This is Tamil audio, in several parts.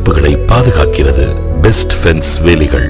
உறுப்புகளை பாதுகாக்கிறது பெஸ்ட் ஃபென்ஸ் வேலிகள்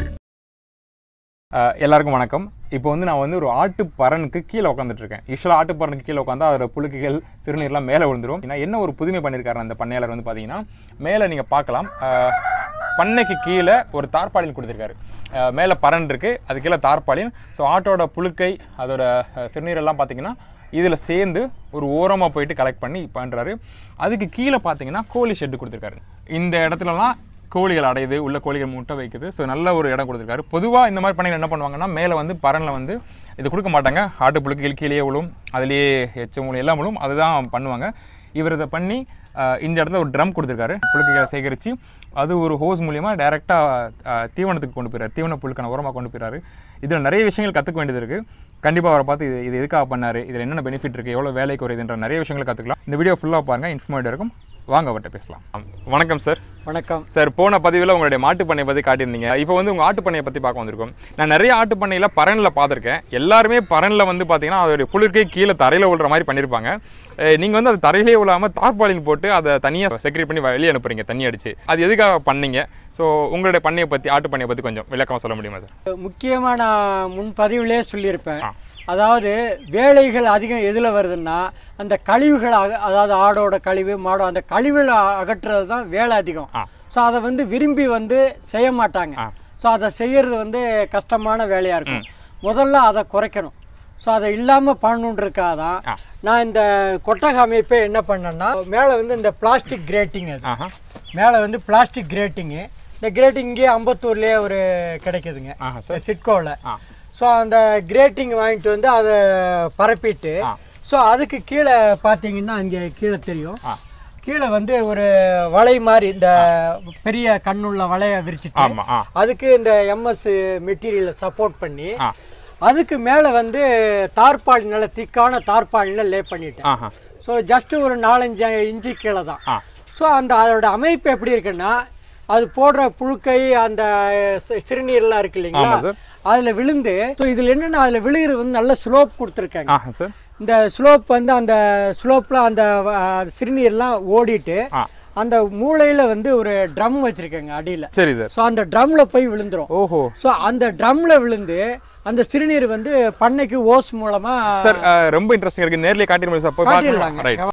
அஹ் எல்லாருக்கும் வணக்கம் இப்போ வந்து நான் வந்து ஒரு ஆட்டு பறனுக்கு கீழே உட்காந்துட்டு இருக்கேன் யூஸ்வலாக ஆட்டு பறனுக்கு கீழே உட்காந்தா அதோட புழுக்கைகள் சிறுநீர்லாம் மேலே விழுந்துரும் ஏன்னா என்ன ஒரு புதுமை பண்ணியிருக்காரு அந்த பண்ணையாளர் வந்து பார்த்தீங்கன்னா மேலே நீங்கள் பார்க்கலாம் அஹ், பண்ணைக்கு கீழே ஒரு தார்பாலின் கொடுத்துருக்காரு அஹ், மேலே பறன் இருக்கு அது கீழே தார்பாலின் ஸோ ஆட்டோட புழுக்கை அதோட அஹ், சிறுநீரெல்லாம் பார்த்தீங்கன்னா இதில் சேர்ந்து ஒரு ஓரமாக போயிட்டு கலெக்ட் பண்ணி பண்ணுறாரு அதுக்கு கீழே பார்த்தீங்கன்னா கோழி ஷெட்டு கொடுத்துருக்காரு இந்த இடத்துலலாம் கோழிகள் அடையுது உள்ள கோழிகள் முட்டை வைக்குது ஸோ நல்ல ஒரு இடம் கொடுத்துருக்காரு பொதுவாக இந்த மாதிரி பண்ணைகள் என்ன பண்ணுவாங்கன்னா மேலே வந்து பரனில் வந்து இது கொடுக்க மாட்டாங்க ஆட்டு புழுக்கைகள் கீழே விழும் அதுலேயே எச்சம் விழும் எல்லாம் விழும் அதுதான் பண்ணுவாங்க இவர் இதை பண்ணி ஆஹ், இந்த இடத்துல ஒரு ட்ரம் கொடுத்துருக்காரு புழுக்கைகளை சேகரித்து அது ஒரு ஹோஸ் மூலியமா டேரெக்டாக தீவனத்துக்கு கொண்டு போயிறாரு தீவன புழுக்கான உரமாக கொண்டு போயிறாரு இதில் நிறைய விஷயங்கள் கற்றுக்க வேண்டியது இருக்குது கண்டிப்பாக அவரை பார்த்து இது இது எதுக்காக பண்ணாரு இதில் என்னென்ன பெனிஃபிட் இருக்குது எவ்வளோ வேலை குறையுதுன்ற நிறைய விஷயங்களை கற்றுக்கலாம் இந்த வீடியோ ஃபுல்லாக பாருங்கள் இன்ஃபர்மேட்டிவ் இருக்கும் வாங்க அவர்கிட்ட பேசலாம் வணக்கம் சார் வணக்கம் சார் போன பதிவில் உங்களுடைய மாட்டு பண்ணையை பற்றி காட்டியிருந்தீங்க இப்போ வந்து உங்கள் ஆட்டு பண்ணையை பற்றி பார்க்க வந்திருக்கோம் நான் நிறைய ஆட்டு பண்ணையில் பரனில் பார்த்துருக்கேன் எல்லாருமே பரனில் வந்து பார்த்தீங்கன்னா அதோடைய குளிர்க்கை கீழே தரையில் விழுற மாதிரி பண்ணியிருப்பாங்க நீங்கள் வந்து அது தரையிலே விழாமல் தார்பாலின் போட்டு அதை தனியாக செக்ரேட் பண்ணி வெளியே அனுப்புறீங்க தண்ணி அடிச்சு அது எதுக்காக பண்ணீங்க ஸோ உங்களுடைய பண்ணையை பற்றி ஆட்டு பண்ணையை பற்றி கொஞ்சம் விளக்கமாக சொல்ல முடியுமா சார் முக்கியமாக நான் முன்பதிவிலே சொல்லியிருப்பேன் ஆ. அதாவது வேலைகள் அதிகம் எதில் வருதுன்னா அந்த கழிவுகள் அக அதாவது ஆடோட கழிவு மாடோ அந்த கழிவுகளை அ- அகற்றுறது தான் வேலை அதிகம் ஆ. ஸோ அதை வந்து விரும்பி வந்து செய்ய மாட்டாங்க ஆ. ஸோ அதை செய்யறது வந்து கஷ்டமான வேலையாக இருக்கும் முதல்ல அதை குறைக்கணும் ஸோ அதை இல்லாமல் பண்ணணுன்றக்காக தான் ஆ. நான் இந்த கொட்டக அமைப்பை என்ன பண்ணேன்னா மேலே வந்து இந்த பிளாஸ்டிக் கிரேட்டிங் அது ஆஹா மேலே வந்து பிளாஸ்டிக் கிரேட்டிங்கு இந்த கிரேட்டிங் இங்கே அம்பத்தூர்லேயே ஒரு கிடைக்குதுங்க ஆஹா சார் சிட்கோவில் ஆ ஸோ அந்த கிரேட்டிங் வாங்கிட்டு வந்து அதை பரப்பிட்டு ஆ. ஸோ அதுக்கு கீழே பார்த்தீங்கன்னா இங்கே கீழே தெரியும் ஆ கீழே வந்து ஒரு வலை மாதிரி இந்த பெரிய கண்ணுள்ள வலையை விரிச்சிட்டு ஆமாம் ஆ அதுக்கு இந்த எம்எஸ் மெட்டீரியலை சப்போர்ட் பண்ணி ஆ அதுக்கு மேலே வந்து தார்பால் நல்ல திக்கான தார்பாலில் லே பண்ணிட்டேன் ஆஹா ஸோ ஜஸ்ட் ஒரு நாலஞ்சு இன்ச்சு கீழே தான் ஆ ஸோ அந்த அதோட அமைப்பு எப்படி இருக்குன்னா அது போடுற புழுக்கை அந்த சி- சிறுநீர்லாம் இருக்கு இல்லைங்களா ஆமாம் சார் அதில் விழுந்து ஸோ இதில் என்னென்னா அதில் விழுகிறது வந்து நல்ல ஸ்லோப் கொடுத்துருக்காங்க ஆஹா சார் இந்த ஸ்லோப் வந்து அந்த ஸ்லோப்பில் அந்த அஹ், சிறுநீர்லாம் ஓடிட்டு ஆ அந்த மூளையில் வந்து ஒரு ட்ரம் வச்சுருக்காங்க அடியில் சரி சார் ஸோ அந்த ட்ரம்மில் போய் விழுந்துரும் ஓஹோ ஸோ அந்த ட்ரம்மில் விழுந்து அந்த சிறுநீர் வந்து பண்ணைக்கு ஓஸ் மூலமாக சார் அஹ், ரொம்ப இன்ட்ரெஸ்டிங் இருக்கு நேர்லயே காட்டிட முடியும் சார் போய் பார்க்கலாம் காட்டிடலாங்க. ரைட்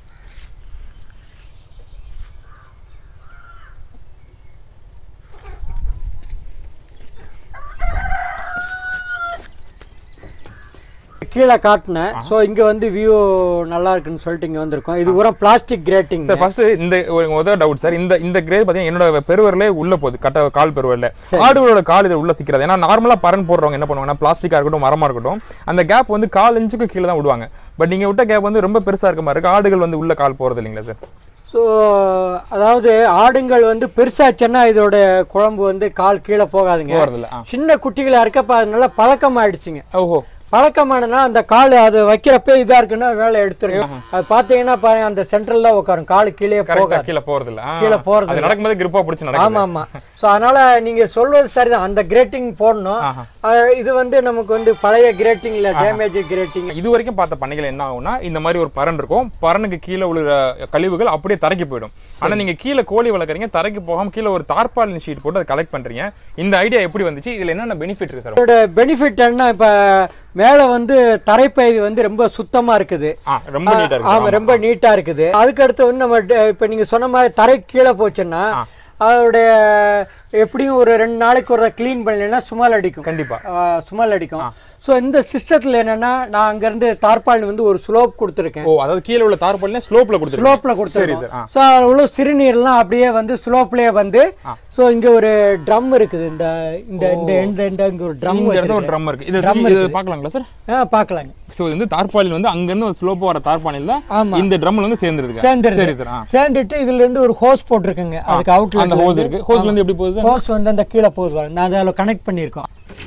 கீழே காட்டினேன் ஸோ இங்கே வந்து வியூ நல்லா இருக்குன்னு சொல்லிட்டு இங்கே வந்திருக்கோம் இது பூரா பிளாஸ்டிக் கிரேட்டிங் சார் ஃபர்ஸ்ட் இந்த ஒரு முதல் டவுட் சார் இந்த இந்த கிரேட் பார்த்தீங்கன்னா என்னோட பெருவரிலே உள்ள போகுது கட்ட கால் பெருவரில் ஆடுகளோட கால் இதில் உள்ள சிக்கிறது ஏன்னா நார்மலா பரன் போடுறவங்க என்ன பண்ணுவாங்கன்னா பிளாஸ்டிக்கா இருக்கட்டும் மரமா இருக்கட்டும் அந்த கேப் வந்து கால் இன்ச்சுக்கு கீழே தான் விடுவாங்க பட் நீங்க விட்ட கேப் வந்து ரொம்ப பெருசா இருக்க மாதிரி இருக்கு ஆடுகள் வந்து உள்ள கால் போறது இல்லைங்களா சார் ஸோ அதாவது ஆடுங்கள் வந்து பெருசாச்சுன்னா இதோட குழம்பு வந்து கால் கீழே போகாதுங்க போறது இல்ல ஆ. சின்ன குட்டிகளா இருக்கப்ப அது நல்லா பழக்கமாயிடுச்சுங்க ஓஹோ பழக்கமானனா அந்த கால் அது வைக்கிறப்ப இதா இருக்குன்னா வேலை எடுத்துருங்க அது பார்த்தீங்கன்னா பாருங்க அந்த சென்ட்ரல் தான் உட்காரும் கால் கீழே கரெக்டா போகாது கீழே போறது இல்ல ஆ. கீழே போறது அது நடக்கும்போது கிரிப்பா பிடிச்சி நடக்கும் ஆமா ஆமா ஸோ அதனால நீங்க சொல்வது சரிதான் அந்த கிரேட்டிங் போடணும் ஆஹா. அஹ் இது வந்து நமக்கு வந்து பழைய கிரேட்டிங் இல்ல டேமேஜ் கிரேட்டிங் இது வரைக்கும் பார்த்த பண்ணைகள் என்ன ஆகும்னா இந்த மாதிரி ஒரு பரன் இருக்கும் பரனுக்கு கீழே விழுற கழிவுகள் அப்படியே தரைக்கு போயிடும் ஆனா நீங்க கீழே கோழி வளர்க்குறீங்க தரைக்கு போகாம கீழே ஒரு தார்பாலின் ஷீட் போட்டு அதை கலெக்ட் பண்றீங்க இந்த ஐடியா எப்படி வந்துச்சு இதுல என்னென்ன பெனிஃபிட் இருக்கு சார் இதோட பெனிஃபிட் என்ன இப்ப மேல வந்து தரைப்பகுதி வந்து ரொம்ப சுத்தமா இருக்குது ஆ ரொம்ப நீட்டா இருக்கு ஆமா ரொம்ப நீட்டா இருக்குது அதுக்கு அடுத்து வந்து நம்ம ட- இப்ப நீங்க சொன்ன மாதிரி தரை கீழே போச்சுன்னா அதோடைய எப்படியும் ஒரு ரெண்டு நாளைக்கு ஒரு க்ளீன் பண்ணலைன்னா சுமல் அடிக்கும் கண்டிப்பா ஆ, சுமல் அடிக்கும் ஸோ இந்த சிஸ்டத்தில் என்னன்னா நான் அங்கேருந்து தார்பால் வந்து ஒரு ஸ்லோப் கொடுத்துருக்கேன் ஓ அதாவது கீழே உள்ள தார்பாலின் ஸ்லோப்ல கொடுத்துருக்கீங்க ஸ்லோப்பில் சரி கொடுத்துருக்கோம் சார் ஆ ஸோ உள்ள சிறுநீர்லாம் அப்படியே வந்து ஸ்லோப்லேயே வந்து ஸோ இங்கே ஒரு ட்ரம் இருக்குது இந்த இந்த இந்த இந்த இந்த இங்கே ஒரு ட்ரம் இந்த இடத்துல ஒரு ட்ரம் இருக்கு இது இது பார்க்கலாங்களா சார் ஆ பார்க்கலாங்க ஸோ இது வந்து தார்பாலின் வந்து அங்கேருந்து ஒரு ஸ்லோப்பாக வர தார்பாலின் தான் ஆமா. இந்த ட்ரம்ல வந்து சேர்ந்துருக்கு சேர்ந்துருது சரி சார் ஆ சேர்ந்துட்டு இதுல இருந்து ஒரு ஹோஸ் போட்டிருக்குங்க அதுக்கு அந்த அவுட்ல ஹோஸ் இருக்கு ஹோஸ்ல இருந்து எப்படி போகுது சார் ஹோஸ் வந்து அந்த கீழே போகுது பாருங்க. நான் அதில் கனெக்ட் பண்ணியிருக்கோம்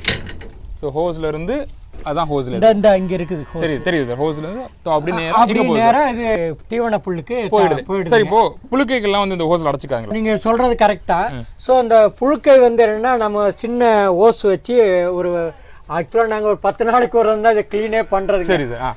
ஸோ ஹோஸ்ல இருந்து அதான் ஹோஸ்ல இந்த இந்த இங்க இருக்குது ஹோஸ் தெரியுது தெரியுது சார் ஹோஸ்ல இருந்து தோ அப்படி நேரா அப்படி இங்க போகுது நேரா இது தீவன புல்லுக்கு த- போயிடுது போயிடுது சரி இப்போ புழுக்கைகள்லாம் வந்து இந்த ஹோஸ்ல அடைச்சிக்காங்களா நீங்க சொல்றது கரெக்ட் தான் ஸோ அந்த புழுக்கை வந்து என்னன்னா நம்ம சின்ன ஓஸ் வச்சு ஒரு ஆக்சுவலாக நாங்கள் ஒரு பத்து நாளைக்கு ஒரு தான் இதை க்ளீனே பண்ணுறதுங்க சரி சார் ஆ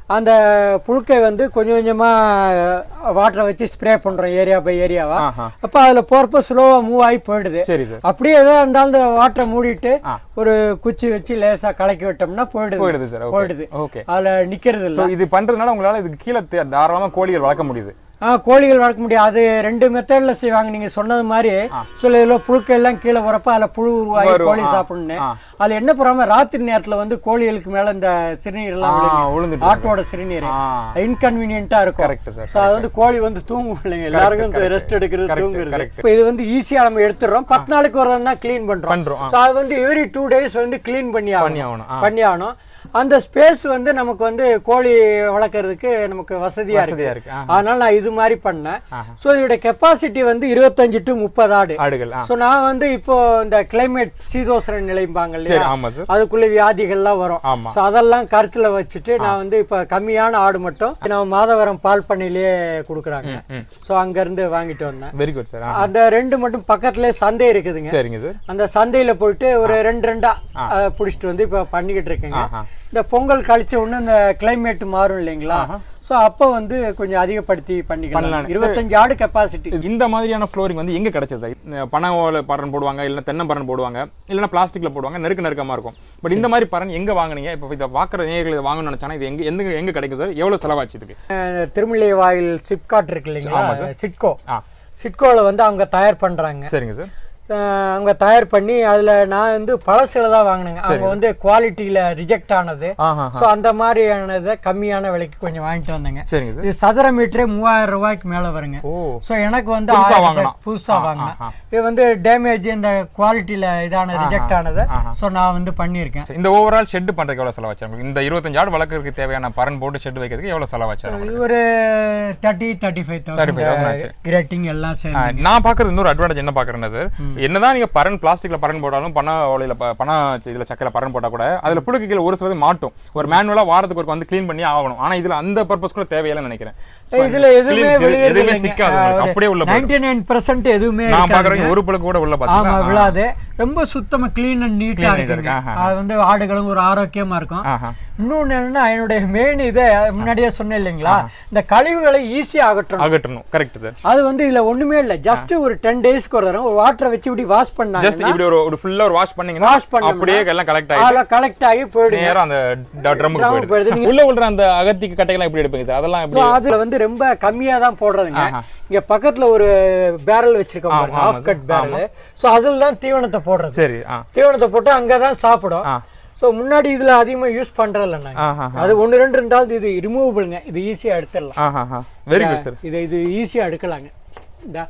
அந்த புழுக்கை வந்து கொஞ்சம் கொஞ்சமாக வாட்டரை வச்சு ஸ்ப்ரே பண்ணுறோம் ஏரியா பை ஏரியாவா ஆஹா. அப்போ அதில் போகிறப்ப ஸ்லோவாக மூவ் ஆகி போயிடுது சரி சார் அப்படியே எதாவது இருந்தாலும் இந்த வாட்டரை மூடிட்டு ஆ. ஒரு குச்சி வச்சு லேசாக கலக்கி விட்டோம்னா போயிடுது போயிடுது சார் போயிடுது ஓகே அதில் நிற்கிறது இல்லை ஸோ இது பண்றதுனால உங்களால இதுக்கு கீழே தே- தாராளமா கோழிகள் வளர்க்க முடியுது ஆ கோழிகள் வளர்க்க முடியாது அது ரெண்டு மெத்தடில் செய்வாங்க நீங்கள் சொன்னது மாதிரி சில இதில் புழுக்கை எல்லாம் கீழே வரப்ப அதில் புழு உருவாகி வரும், கோழி ஆ, சாப்பிடணும் ஆ. அது என்ன பண்ணுறாம ராத்திரி நேரத்தில் வந்து கோழிகளுக்கு மேலே இந்த சிறுநீர் எல்லாம் ஆ, விழுகும். விழுந்துட்டு ஆட்டோட சிறுநீர் ஆ இன்கன்வீனியன்ட்டாக இருக்கும் கரெக்ட் சார் ஸோ அது வந்து கோழி வந்து தூங்கும் இல்லைங்க எல்லாருக்கும் ரெஸ்ட் எடுக்கிறது correct, தூங்குறது correct. இப்போ இது வந்து ஈஸியாக நம்ம எடுத்துடுறோம் பத்து நாளைக்கு ஒரு தான் க்ளீன் பண்ணுறோம் பண்றோம் ஆ. ஸோ அது வந்து எவ்ரி டூ டேஸ் வந்து க்ளீன் பண்ணி பண்ணி ஆகணும் ஆகணும் ஆ. பண்ணி ஆகணும் அந்த ஸ்பேஸ் வந்து நமக்கு வந்து கோழி வளர்க்குறதுக்கு நமக்கு வசதியாக இருக்கு வசதியா இருக்கு ஆ. அதனால நான் இது மாதிரி பண்ணேன் ஆஹா. ஸோ இதோட கெப்பாசிட்டி வந்து இருபத்தஞ்சு டு முப்பது ஆடு ஆடுகள் ஆ ஸோ நான் வந்து இப்போ இந்த கிளைமேட் சீதோசர நிலைம்பாங்க சரி இல்லையா ஆமா சார் அதுக்குள்ள வியாதிகள்லாம் வரும் ஆமா ஸோ அதெல்லாம் கருத்தில் வச்சுட்டு நான் வந்து இப்போ கம்மியான ஆடு மட்டும் நம்ம மாதவரம் பால் பண்ணையிலேயே கொடுக்குறாங்க ம் ஸோ அங்கேருந்து வாங்கிட்டு வந்தேன் வெரி குட் சார் அந்த ரெண்டு மட்டும் பக்கத்துலேயே சந்தை இருக்குதுங்க சரிங்க சார் அந்த சந்தையில் போயிட்டு ஒரு ரெண்டு ரெண்டா அஹ், பிடிச்சிட்டு வந்து இப்போ பண்ணிக்கிட்டு இருக்கேங்க ஆஹா இந்த பொங்கல் கழிச்ச உடனே இந்த கிளைமேட் மாறும் இல்லைங்களா ஸோ அப்போ வந்து கொஞ்சம் அதிகப்படுத்தி பண்ணிக்கலாம் பண்ணலான்னு. இருபத்தஞ்சு ஆடு கெப்பாசிட்டி இந்த மாதிரியான ஃப்ளோரிங் வந்து எங்க கிடைச்சது சார் இந்த பனை ஓலை பறன் போடுவாங்க இல்ல தென்னை பறன் போடுவாங்க இல்லைன்னா பிளாஸ்டிக்ல போடுவாங்க நெருக்க நெருக்கமா இருக்கும் பட் இந்த மாதிரி பறன் எங்க வாங்குனீங்க இப்போ இதை பார்க்குற நேயர்கள் இதை வாங்கணும்னு நினைச்சானா இது எங்க எங்க எங்க கிடைக்கும் சார் எவ்வளவு செலவாச்சு இதுக்கு திருமலை வாயில் சிப்காட் இருக்கு இல்லைங்களா சிட்கோ ஆ சிட்கோவில் வந்து அவங்க தயார் பண்ணுறாங்க சரிங்க சார் அவங்க தயார் பண்ணி அதில் நான் வந்து பழசுல தான் வாங்கினேங்க அவங்க வந்து குவாலிட்டியில் ரிஜெக்ட் ஆனது ஆஹா ஸோ அந்த மாதிரியானதை கம்மியான விலைக்கு கொஞ்சம் வாங்கிட்டு வந்தேங்க சரிங்க சார் இது சதுர மீட்டரே மூவாயிரம் ரூபாய்க்கு மேலே வருங்க ஓ ஸோ எனக்கு வந்து புதுசா ஆயிரம் வாங்கலாம். ரூபாய் புதுசா ஆ, வாங்கினேன் ஆ, இது வந்து டேமேஜ் இந்த குவாலிட்டியில் இதான ரிஜெக்ட் ஆனதை ஆஹா. ஸோ நான் வந்து பண்ணியிருக்கேன் இந்த ஓவரால் ஷெட் பண்றதுக்கு எவ்வளவு செலவாச்சு உங்களுக்கு இந்த இருபத்தஞ்சு ஆடு வளர்க்கறதுக்கு தேவையான பறன் போட்டு ஷெட் வைக்கிறதுக்கு எவ்வளவு செலவாச்சு உங்களுக்கு? இது ஒரு தேர்ட்டி தேர்ட்டி ஃபைவ் 35,000 தௌசண்ட் ஆச்சு. கிரேட்டிங் எல்லாம் ஆ, சேர்ந்து நான் பார்க்கறது இன்னொரு அட்வான்டேஜ் என்ன பார்க்குறேன்னா சார் என்னதான் நீங்க பறன் பிளாஸ்டிக்ல பறன் போட்டாலும் பண ஓலையில ப- பண இதுல சக்கரை பறன் போட்டா கூட அதுல புழுக்கைகள் ஒரு சிலது மாட்டும் ஒரு மேனுவலா வாரத்துக்கு ஒரு வந்து க்ளீன் பண்ணி ஆகணும் ஆனா இதுல அந்த பர்பஸ் கூட தேவையில்லைன்னு நினைக்கிறேன் இதுல எதுவுமே Clean- வெளியே எதுவுமே சிக்காது உங்களுக்கு. அப்படியே உள்ள போயிடும். நைன்டி நைன் பர்சன்ட் எதுவுமே நான் இருக்காதுங்க. பார்க்குறேன் ஒரு புழுக்கு கூட உள்ள ஆமா பார்த்தீங்கன்னா விழாது ரொம்ப சுத்தமா க்ளீன் அண்ட் நீட்டா neat ஆ இருக்குங்க இருக்கு, ஆஹா. அது வந்து ஆடுகளும் ஒரு ஆரோக்கியமா இருக்கும் ஆஹா இன்னொன்னு என்னன்னா என்னுடைய மெயின் இதை முன்னாடியே சொன்னேன் இல்லைங்களா இந்த கழிவுகளை ஈஸியா அகற்றணும் அகற்றணும் கரெக்ட் சார் அது வந்து இதுல ஒண்ணுமே இல்ல ஜஸ்ட் ஒரு டென் டேஸ்க்கு ஒரு தடவை ஒரு வாட்டரை வச்சு இப்படி வாஷ் ஜஸ்ட் பண்ணாங்கன்னா இப்படி ஒரு ஒரு ஃபுல்லா ஒரு வாஷ் பண்ணீங்கன்னா வாஷ் பண்ணோம்னா அப்படியே எல்லாம் கலெக்ட் ஆகி அதில் கலெக்ட் ஆகி போயிடுங்க நேரா அந்த ட்ரம்முக்கு Drum போயிடுது போயிடுது. உள்ள உள்ள அந்த அகத்திக்கு கட்டைகள்லாம் எப்படி எடுப்பீங்க சார் அதெல்லாம் ஸோ எப்படி அதுல வந்து ரொம்ப கம்மியா தான் போடுறதுங்க ஆஹா. இங்க பக்கத்துல ஒரு பேரல் வச்சிருக்கோம் ஆமா, பாருங்க ஆமா ஆஃப் கட் பேரல் ஸோ அதில் தான் தீவனத்தை போடுறது சரி ஆ தீவனத்தை போட்டு அங்கே தான் சாப்பிடும் ஆ ஸோ முன்னாடி இதுல அதிகமா யூஸ் பண்றதில்ல நாங்க ஆஹா அது ஒன்று ரெண்டு இருந்தாலும் இது ரிமூவபிளுங்க இது ஈஸியா எடுத்துடலாம் ஆஹா வெரி குட் சார் இது இது ஈஸியா எடுக்கலாங்க இந்தா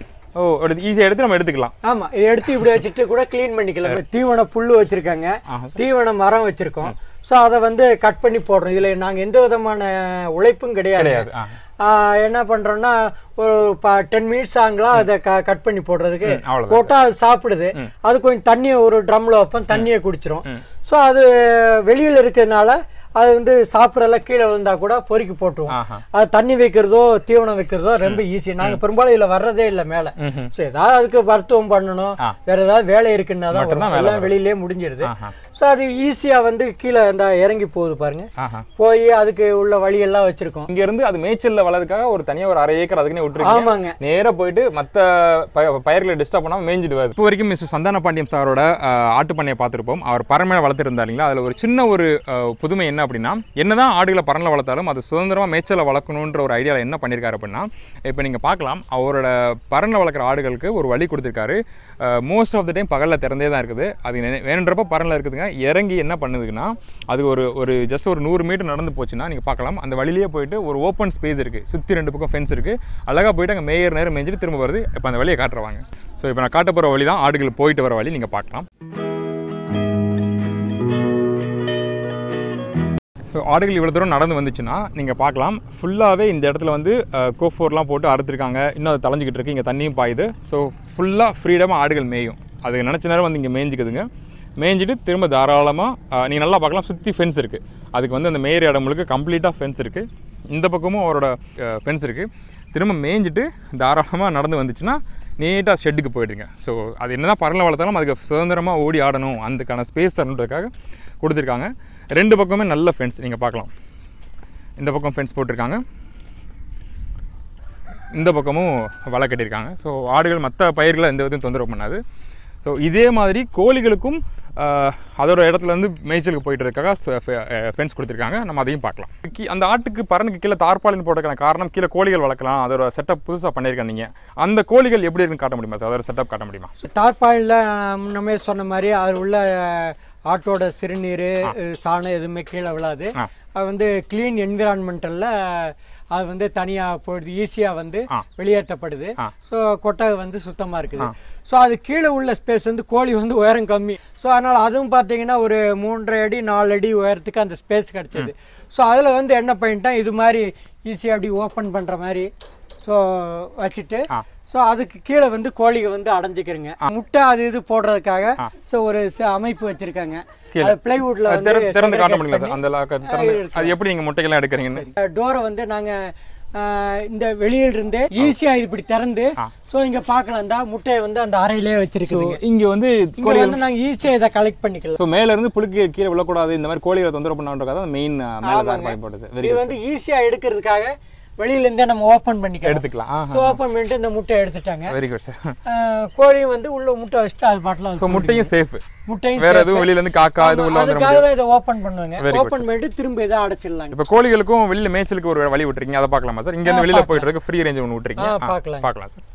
ஓ ஈஸியாக எடுத்து நம்ம எடுத்துக்கலாம் ஆமா இதை எடுத்து இப்படி வச்சுட்டு கூட க்ளீன் பண்ணிக்கலாம் தீவன புல்லு வச்சிருக்காங்க ஆஹா தீவன மரம் வச்சிருக்கோம் ஸோ அதை வந்து கட் பண்ணி போடுறோம் இதுல நாங்க எந்த விதமான உழைப்பும் கிடையாது கிடையாது ஆ ஆஹ் என்ன பண்றோம்னா ஒரு டென் மினிட்ஸ் ஆகலாம் அதை கட் பண்ணி போடுறதுக்கு ம், அவ்வளவுதான் போட்டா அது சாப்பிடுது அது கொஞ்சம் தண்ணியை ஒரு ட்ரம்ல வைப்போம் தண்ணியை குடிச்சிரும் ம். ஸோ அது வெளியில இருக்கிறதுனால அது வந்து சாப்பிட்றதெல்லாம் கீழே விழுந்தா கூட பொறுக்கி போட்டுருவோம் ஆஹா அது தண்ணி வைக்கிறதோ தீவனம் வைக்கிறதோ ரொம்ப ஈஸி நாங்க பெரும்பாலும் இதுல வர்றதே இல்லை மேல ம்ஹும். ஸோ ஏதாவது அதுக்கு மருத்துவம் பண்ணணும் ஆ. வேற ஏதாவது வேலை இருக்குன்னா தான் மட்டும்தான் வரும். வேலை எல்லாம் வெளியிலே முடிஞ்சிடுது ஆஹா ஸோ அது ஈஸியா வந்து கீழே இந்த இறங்கி போகுது பாருங்க ஆஹா போய் அதுக்கு உள்ள வழியெல்லாம் வச்சிருக்கோம் இங்க இருந்து அது மேய்ச்சல்ல வளர்றதுக்காக ஒரு தனியா ஒரு அரை ஏக்கர் அதுக்குன்னே விட்டுருக்கீங்க ஆமாங்க நேரா போயிட்டு மத்த பய- பயிர்களை டிஸ்டர்ப் பண்ணாம மேய்ஞ்சிட்டு வருது இப்போ வரைக்கும் மிஸ்டர் சந்தான பாண்டியம் சாரோட அஹ், ஆட்டு பண்ணையை பார்த்துருப்போம் அவர் பறமையில வளர்த்துருந்தார் இல்லைங்களா அதில் ஒரு சின்ன ஒரு அஹ், புதுமை என்ன அப்படின்னா என்னதான் ஆடுகளை பறனில் வளர்த்தாலும் அது சுதந்திரமா மேய்ச்சலை வளர்க்கணுன்ற ஒரு ஐடியாவில் என்ன பண்ணியிருக்காரு அப்படின்னா இப்போ நீங்க பார்க்கலாம் அவரோட பறனில் வளர்க்குற ஆடுகளுக்கு ஒரு வழி கொடுத்துருக்காரு மோஸ்ட் ஆஃப் த டைம் பகலில் திறந்தே தான் இருக்குது அது நெ- வேணுன்றப்ப பறனில் இருக்குதுங்க இறங்கி என்ன பண்ணுதுன்னா அது ஒரு ஒரு ஜஸ்ட் ஒரு நூறு மீட்டர் நடந்து போச்சுன்னா நீங்கள் பார்க்கலாம் அந்த வழியிலேயே போயிட்டு ஒரு ஓப்பன் ஸ்பேஸ் இருக்குது சுற்றி ரெண்டு பக்கம் ஃபென்ஸ் இருக்குது அழகாக போயிட்டு அங்கே மேயர் நேரம் மேய்ஞ்சிட்டு திரும்ப வருது இப்போ அந்த வழியை காட்டுறவாங்க ஸோ இப்போ நான் காட்ட போகிற வழி தான் ஆடுகள் போயிட்டு வர வழி நீங்கள் பார்க்கலாம் ஸோ ஆடுகள் இவ்வளோ தூரம் நடந்து வந்துச்சுன்னா நீங்கள் பார்க்கலாம் ஃபுல்லாகவே இந்த இடத்துல வந்து கோஃபோர்லாம் போட்டு அறுத்துருக்காங்க இன்னும் அது தலைஞ்சிக்கிட்டு இருக்கு இங்கே தண்ணியும் பாயுது ஸோ ஃபுல்லாக ஃப்ரீடமாக ஆடுகள் மேயும் அது நினச்ச நேரம் வந்து இங்கே மேய்ஞ்சிக்குதுங்க மேய்ஞ்சிட்டு திரும்ப தாராளமாக நீங்கள் நல்லா பார்க்கலாம் சுற்றி ஃபென்ஸ் இருக்குது அதுக்கு வந்து அந்த மேயர் இடம் முழுக்க கம்ப்ளீட்டாக ஃபென்ஸ் இருக்குது இந்த பக்கமும் அவரோட ஃபென்ஸ் இருக்குது திரும்ப மேய்ஞ்சிட்டு தாராளமாக நடந்து வந்துச்சுன்னா நீட்டாக ஷெட்டுக்கு போயிடுங்க ஸோ அது என்ன தான் பரல வளர்த்தாலும் அதுக்கு சுதந்திரமாக ஓடி ஆடணும் அதுக்கான ஸ்பேஸ் தரணுன்றதுக்காக கொடுத்துருக்காங்க ரெண்டு பக்கமே நல்ல ஃபென்ஸ் நீங்கள் பார்க்கலாம் இந்த பக்கம் ஃபென்ஸ் போட்டிருக்காங்க இந்த பக்கமும் வலை கட்டியிருக்காங்க ஸோ ஆடுகள் மற்ற பயிர்களை எந்த விதத்தையும் தொந்தரவு பண்ணாது ஸோ இதே மாதிரி கோழிகளுக்கும் ஆஹ், அதோட இடத்துல இருந்து மேய்ச்சலுக்கு போயிட்டு இருக்காக ஃபென்ஸ் கொடுத்துருக்காங்க நம்ம அதையும் பார்க்கலாம் கீ- அந்த ஆட்டுக்கு பறனுக்கு கீழே தார்பாலின் போட்டுக்கான காரணம் கீழே கோழிகள் வளர்க்கலாம் அதோட செட்டப் புதுசாக பண்ணியிருக்கேன் நீங்கள் அந்த கோழிகள் எப்படி இருக்குன்னு காட்ட முடியுமா சார் அதோட செட்டப் காட்ட முடியுமா டார்பாயில் முன்னமே சொன்ன மாதிரி அதில் உள்ள அஹ், ஆட்டோட சிறுநீர் அஹ், சாணம் எதுவுமே கீழே விழாது ஆ. அது வந்து க்ளீன் என்விரான்மெண்டலில் அது வந்து தனியாக போயிடுது ஈஸியாக வந்து ஆ. வெளியேற்றப்படுது ஆ. ஸோ கொட்டகை வந்து சுத்தமாக இருக்குது ஸோ அது கீழே உள்ள ஸ்பேஸ் வந்து கோழி வந்து உயரம் கம்மி ஸோ அதனால் அதுவும் பார்த்தீங்கன்னா ஒரு மூன்றரை அடி நாலு அடி உயரத்துக்கு அந்த ஸ்பேஸ் கிடச்சிது ஸோ அதில் வந்து என்ன பண்ணிட்டேன் இது மாதிரி ஈஸியாக அப்படி ஓப்பன் பண்ணுற மாதிரி ஸோ வச்சுட்டு ஆ. ஸோ அதுக்கு கீழே வந்து கோழிங்க வந்து அடைஞ்சிக்கிறங்க முட்டை அது இது போடுறதுக்காக ஸோ ஒரு ச- அமைப்பு வச்சிருக்காங்க அது பிளைவுட்ல அது வந்து திறந்து திறந்து காட்ட segregate முடியுங்களா சார் பண்ணி, அந்த லாக்க திறந்து அது எப்படி நீங்கள் முட்டைகள்லாம் எடுக்கிறீங்கன்னு டோரை வந்து நாங்க ஆஹ், இந்த வெளியில இருந்தே ஈஸியா இப்படி திறந்து ஸோ இங்க பார்க்கலாம் தான் முட்டையை வந்து அந்த அறையிலே வச்சிருக்குதுங்க இங்கே வந்து இங்க வந்து நாங்க ஈஸியா இதை கலெக்ட் பண்ணிக்கலாம் ஸோ மேல இருந்து புழுக்கி கீழே விழக்கூடாது இந்த மாதிரி கோழிகளை தொந்தரவு பண்ணான்றக்காக மெயின் மேலே தான் பாய் போட்டது வெரி இது வந்து ஈஸியா எடுக்கிறதுக்காக வெளியில இருந்தே நம்ம ஓபன் பண்ணிக்கலாம் எடுத்துக்கலாம் ஆ ஸோ ஓப்பன் பண்ணிட்டு இந்த முட்டையை எடுத்துட்டாங்க வெரி குட் சார் ஆஹ், கோழியும் வந்து உள்ள முட்டை வச்சுட்டு அது பாட்டில் ஸோ முட்டையும் சேஃப் முட்டையும் வேற எதுவும் வெளியில இருந்து காக்கா இது உள்ள வந்துட அதுக்காக தான் இதை ஓப்பன் பண்ணுவாங்க Very good, ஓப்பன் பண்ணிட்டு திரும்ப இதை அடைச்சிடலாங்க இப்போ கோழிகளுக்கும் வெளியில மேய்ச்சலுக்கு ஒரு வழி விட்டுருக்கீங்க அதை பார்க்கலாமா சார் இங்க இருந்து வெளியில போயிட்டு இருக்கு ஃப்ரீ ரேஞ்ச் ஒன்று விட்டுருக்கீங்க ஆ, ஆ, பார்க்கலாம். பார்க்கலாம் சார்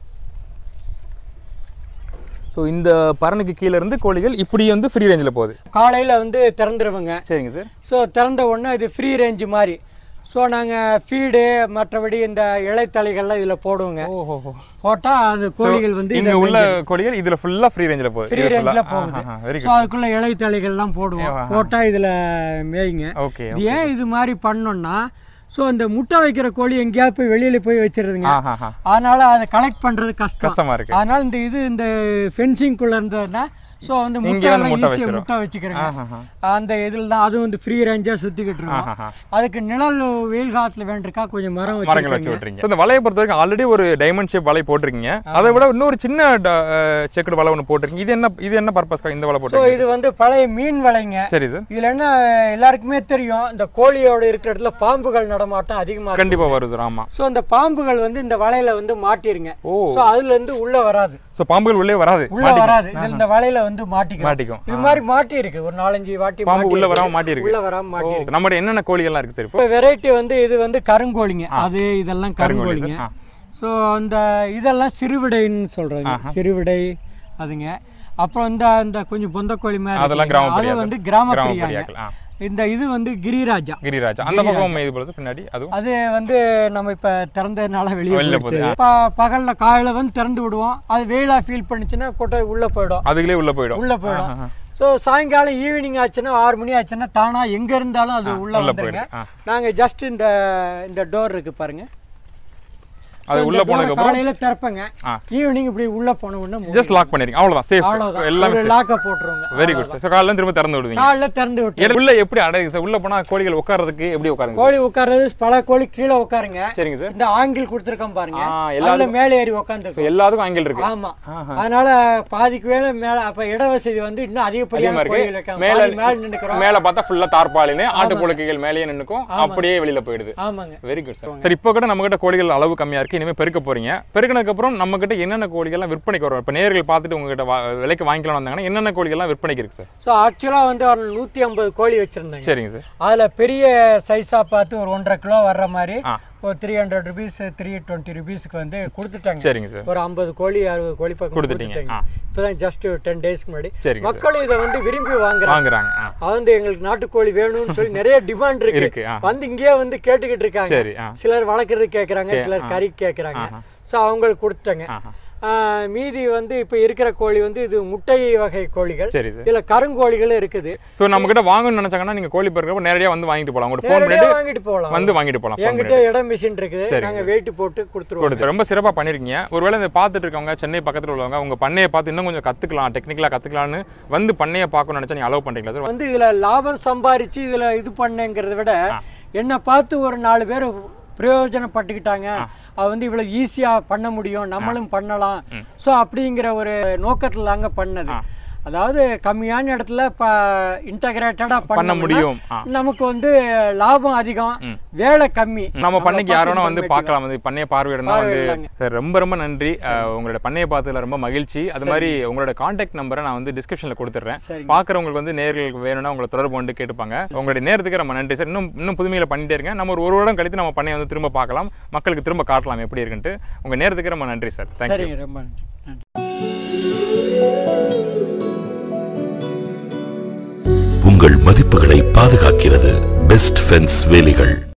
ஸோ இந்த பரனுக்கு கீழே இருந்து கோழிகள் இப்படி வந்து ஃப்ரீ ரேஞ்சில் போகுது காலையில வந்து திறந்துருவாங்க சரிங்க சார் ஸோ திறந்த உடனே இது ஃப்ரீ ரேஞ்சு மாதிரி ஸோ நாங்கள் ஃபீடு மற்றபடி இந்த இலைத்தலைகள்லாம் இதில் போடுவோங்க ஓஹோ போட்டால் அந்த கோழிகள் வந்து இங்க உள்ள கோழிகள் இதுல ஃபுல்லா ஃப்ரீ ரேஞ்சில் போகுது ஃப்ரீ ரேஞ்சில் போகுது வெரி ஸோ அதுக்குள்ள இலைத்தலைகள்லாம் போடுவோம் போட்டால் இதில் மேய்ங்க ஓகே இது ஏன் இது மாதிரி பண்ணோம்னா ஸோ இந்த முட்டை வைக்கிற கோழி எங்கேயாவது போய் வெளியில போய் வச்சிருதுங்க ஆஹா அதனால அதை கலெக்ட் பண்றது கஷ்டம் கஷ்டமா இருக்கு அதனால இந்த இது இந்த ஃபென்சிங்குள்ள இருந்ததுன்னா ஸோ வந்து இங்கே முட்டை வந்து முட்டை ஈஸியாக வச்சிரும். முட்டை வச்சுக்கிறேங்க ஆஹா அந்த இதில் தான் அதுவும் வந்து ஃப்ரீ ரேஞ்சாக சுற்றிக்கிட்டு இருக்கோம் ஆஹா அதுக்கு நிழல் வெயில் காலத்தில் வேண்டிருக்கா கொஞ்சம் மரம் மரங்கள் வச்சு வச்சு விட்டுறீங்க இந்த வலையை பொறுத்த வரைக்கும் ஆல்ரெடி ஒரு டைமண்ட் ஷேப் வலை போட்டிருக்கீங்க அதை விட இன்னொரு சின்ன செக்குடு வலை ஒன்று போட்டிருக்கீங்க இது என்ன இது என்ன பர்பஸ்க்காக இந்த வலை ஸோ போட்டிருக்கீங்க இது வந்து பழைய மீன் வலைங்க சரி சார் இதுல என்ன எல்லாருக்குமே தெரியும் இந்த கோழியோட இருக்கிற இடத்துல பாம்புகள் நடமாட்டம் அதிகமா இருக்கும் கண்டிப்பா வருது சார் ஆமா ஸோ அந்த பாம்புகள் வந்து இந்த வலையில வந்து மாட்டிருங்க ஓ. ஸோ அதுல இருந்து உள்ள வராது ஸோ பாம்புகள் உள்ளே வராது உள்ள வராது இதுல இந்த வலையில வந்து மாட்டிக்கும் மாட்டிக்கும் இது மாதிரி மாட்டி இருக்கு ஒரு நாலஞ்சு வாட்டி பாம்பு மாட்டி உள்ள இருக்கு. வராம மாட்டியிருக்கு. உள்ள வராம மாட்டி ஓ, நம்மளுடைய என்னென்ன கோழிகள்லாம் இருக்கு சார் இப்போ இப்போ வெரைட்டி வந்து இது வந்து கருங்கோழிங்க அது இதெல்லாம் கருங்கோழிங்க ஆ. ஸோ அந்த இதெல்லாம் சிறுவிடைன்னு சொல்றாங்க சிறுவிடை அதுங்க அப்புறம் இந்த இந்த கொஞ்சம் பொந்தக்கோழி மாதிரி அதெல்லாம் இருக்குங்க. கிராம அது பிரியாக்கள். வந்து கிராம கிராம பிரியாங்க பிரியாக்கள், ஆ. இந்த இது வந்து கிரிராஜா கிரிராஜா அந்த பக்கம் இது போல பின்னாடி அதுவும் அது வந்து நம்ம இப்ப திறந்ததுனால வெளியே வெளில போயிடுச்சு போகுது, இப்போ பகல்ல காலையில வந்து திறந்து விடுவோம் அது வெயிலா ஃபீல் பண்ணுச்சுன்னா கொட்டை உள்ள போயிடும் அதுக்குள்ளே உள்ள போயிடும் உள்ள போயிடும் ஆஹா. ஸோ சாயங்காலம் ஈவினிங் ஆச்சுன்னா ஆறு மணி ஆச்சுன்னா தானா எங்க இருந்தாலும் அது உள்ள உள்ள வந்துருங்க போயிடுது. ஆ. நாங்க ஜஸ்ட் இந்த இந்த டோர் இருக்கு பாருங்க அது So, உள்ள இந்த door போனதுக்கு அப்புறம் காலையில திறப்பங்க ஆ. ஈவினிங் இப்படி உள்ள போன உடனே ஜஸ்ட் லாக் பண்ணிருக்கீங்க அவ்வளவுதான் சேஃப் அவ்வளவுதான் எல்லாமே ஒரு லாக்க போட்டுருவாங்க வெரி குட் சார் காலையில திரும்ப திறந்து விடுவீங்க காலைல திறந்து விட்டு ஏன்னா உள்ள எப்படி அடையுது சார் உள்ள போனா கோழிகள் உட்கார்றதுக்கு எப்படி உட்காருங்க கோழி உட்கார்றது பல கோழி கீழே உட்காருங்க சரிங்க சார் இந்த ஆங்கிள் கொடுத்துருக்கோம் பாருங்க ஆ, அதுல மேலே ஏறி உட்காந்து ஸோ எல்லாத்துக்கும் ஆங்கிள் இருக்கு ஆமா அதனால பாதிக்கு மேல மேல அப்ப இட வசதி வந்து இன்னும் அதிகமா அதிகப்படியான இருக்கு கோழிகள் வைக்கலாம் மேல பாதி மேல நின்னுக்கிறோம் மேல பார்த்தா ஃபுல்லா தார்பாலின்னு ஆட்டு புழுக்கைகள் மேலேயே நின்னுக்கும் அப்படியே வெளியில போயிடுது ஆமாங்க வெரி குட் சார் சார் இப்போ கூட நம்ம கிட்ட கோழிகள் அளவு கம்மியா இருக்கு இனிமே பெருக்க போறீங்க பெருக்கினதுக்கு அப்புறம் நம்ம கிட்ட என்னென்ன கோழிகள்லாம் விற்பனைக்கு வரும் இப்போ நேர்கள் பார்த்துட்டு உங்ககிட்ட வா- விலைக்கு வாங்கிக்கலாம் வந்தாங்கன்னா என்னென்ன கோழிகள்லாம் விற்பனைக்கு இருக்கு சார் ஸோ ஆக்சுவலாக வந்து ஒரு நூற்றி ஐம்பது கோழி வச்சுருந்தாங்க சரிங்க சார் அதில் பெரிய சைஸாக பார்த்து ஒரு ஒன்றரை கிலோ வர்ற மாதிரி ஆ. ஒரு three hundred rupees three twenty ருபீஸ்க்கு வந்து கொடுத்துட்டாங்க சரிங்க சார் ஒரு ஐம்பது கோழி அறுபது கோழி பக்கம் கொடுத்துட்டீங்க. கொடுத்துட்டாங்க இப்போதான் ஜஸ்ட் டென் டேஸ்க்கு முன்னாடி சரிங்க மக்கள் இதை வந்து விரும்பி வாங்குறாங்க வாங்குறாங்க ஆ அது வந்து எங்களுக்கு நாட்டுக்கோழி வேணும்னு சொல்லி நிறைய டிமாண்ட் இருக்கு இருக்கு ஆ வந்து இங்கேயே வந்து கேட்டுக்கிட்டு இருக்காங்க சரி ஆ சிலர் வளர்க்குறது கேட்குறாங்க சிலர் கறி கேட்குறாங்க ஸோ அவங்களுக்கு கொடுத்துட்டாங்க ஆஹா. ஆ, மீதி வந்து இப்போ இருக்கிற கோழி வந்து இது முட்டை வகை கோழிகள் சரி சார் இதில் கருங்கோழிகளும் இருக்குது ஸோ நம்ம கிட்ட வாங்கணும்னு நினைச்சாங்கன்னா நீங்க கோழி பெருக்கிறப்ப நேரடியாக வந்து வாங்கிட்டு போகலாம் உங்களோட ஃபோன் நேரடியாக பண்ணிட்டு வாங்கிட்டு போகலாம் வந்து வாங்கிட்டு போகலாம் phone என்கிட்ட இடம் மிஷின் இருக்குது சரிங்க. நாங்க வெயிட் போட்டு கொடுத்துருவோம் கொடுத்து ரொம்ப சிறப்பாக பண்ணியிருக்கீங்க ஒருவேளை இந்த பார்த்துட்டு இருக்கவங்க சென்னை பக்கத்தில் உள்ளவங்க உங்க பண்ணையை பார்த்து இன்னும் கொஞ்சம் கற்றுக்கலாம் டெக்னிக்கலாக கற்றுக்கலான்னு வந்து பண்ணையை பார்க்கணும்னு நினச்சா நீங்கள் அலோவ் பண்ணுறீங்களா சார் வந்து இதுல லாபம் சம்பாரிச்சு இதுல இது பண்ணேங்கிறத விட என்னை பார்த்து ஒரு நாலு பேர் பிரயோஜனப்பட்டுக்கிட்டாங்க அது வந்து இவ்வளவு ஈஸியா பண்ண முடியும் நம்மளும் பண்ணலாம் ஸோ அப்படிங்கிற ஒரு நோக்கத்துல தாங்க பண்ணது அதாவது கம்மியான இடத்துல இப்போ இன்டகிரேட்டடாக பண்ண முடியும் ஆ. நமக்கு வந்து லாபம் அதிகம் வேலை கம்மி நம்ம பண்ணைக்கு யாரும் பார்த்து வந்து informative. பார்க்கலாம் வந்து பண்ணைய பார்வையிடனா வந்து பார்வையிடலாங்க. சார் ரொம்ப ரொம்ப நன்றி அஹ், உங்களோட பண்ணையை பார்த்ததுல ரொம்ப மகிழ்ச்சி அது மாதிரி உங்களோட காண்டாக்ட் நம்பரை நான் வந்து டிஸ்கிரிப்ஷனில் கொடுத்துட்றேன் சரிங்க. பார்க்குறவங்களுக்கு வந்து நேர்களுக்கு வேணும்னா உங்களை தொடர்பு கொண்டு கேட்டுப்பாங்க உங்களுடைய நேரத்துக்கு ரொம்ப நன்றி சார் இன்னும் இன்னும் புதுமையில பண்ணிட்டே இருங்க நம்ம ஒரு ஒரு வருடம் கழித்து நம்ம பண்ணையை வந்து திரும்ப பார்க்கலாம் மக்களுக்கு திரும்ப காட்டலாம் எப்படி இருக்குன்ட்டு உங்க நேரத்துக்கு ரொம்ப நன்றி சார் தேங்க்யூ சரிங்க ரொம்ப நன்றி நன்றி உங்கள் மதிப்புகளை பாதுகாக்கிறது பெஸ்ட் ஃபென்ஸ் வேலிகள்